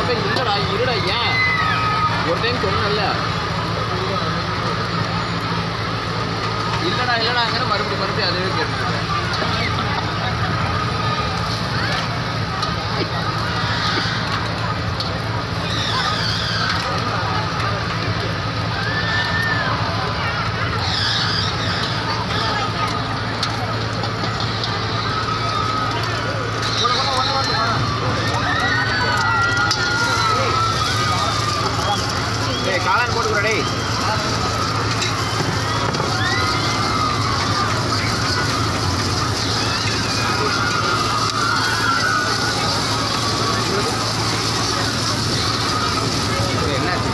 டேய், இல்லடா இருடா ஏன் ஒரு டைம் சொன்னல இல்லடா இல்லடா அங்கே மறுபடியும் மறுபடியும் அதுவே கேட்டு டேய் காளான் போட்டுக்கிறா டேய் டேய், என்னாச்சு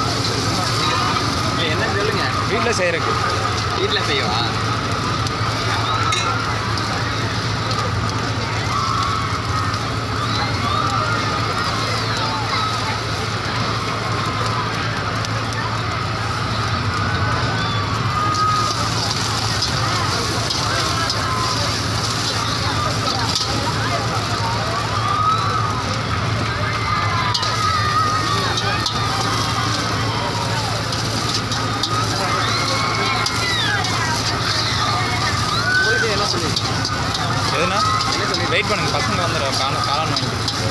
டேய், என்னன்னு சொல்லுங்க வீட்டில் செய்கிறக்கு வீட்டில் செய்யவா உங்களுக்கு என்ன சொல்லுங்க எதுனா என்ன சொல்லி வெயிட் பண்ணுங்க பசங்க வந்துடுற கால காளான் வாங்கி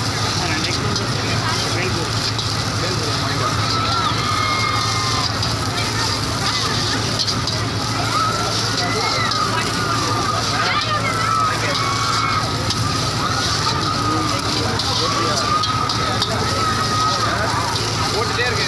போட்டுட்டே இருக்கேன்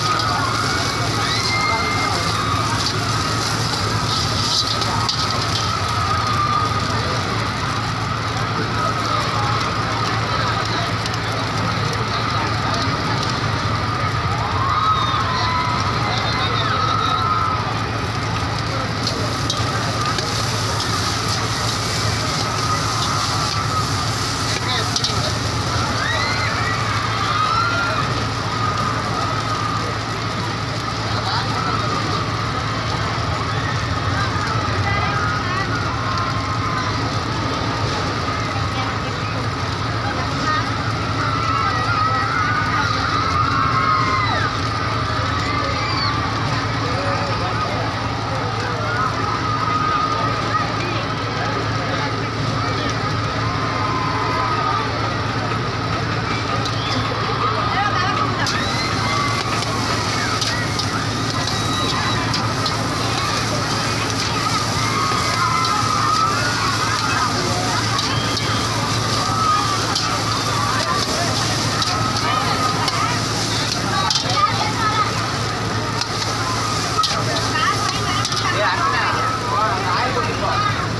ஏய் அண்ணா வா அந்த ஆயில் கொண்டு வா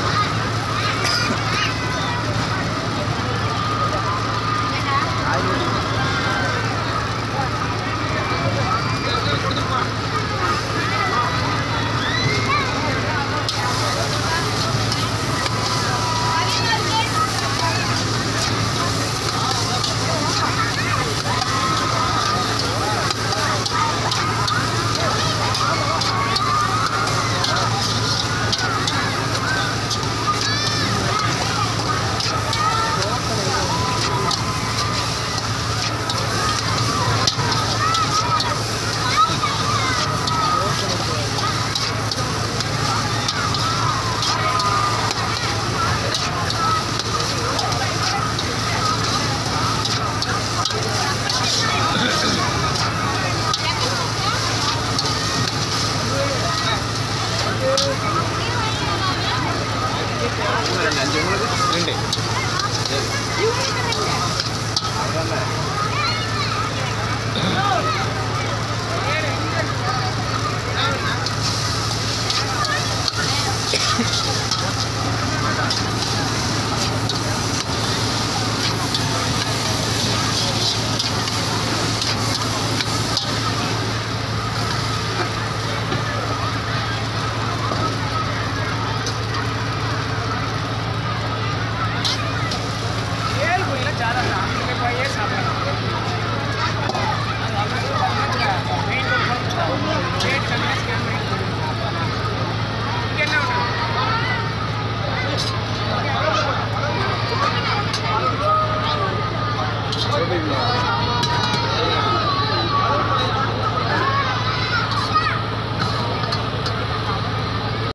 ஆயில் கொண்டு வா. இன்னும் ரெண்டு அஞ்சு உங்களுக்கு ரெண்டு அதான்ல என்ன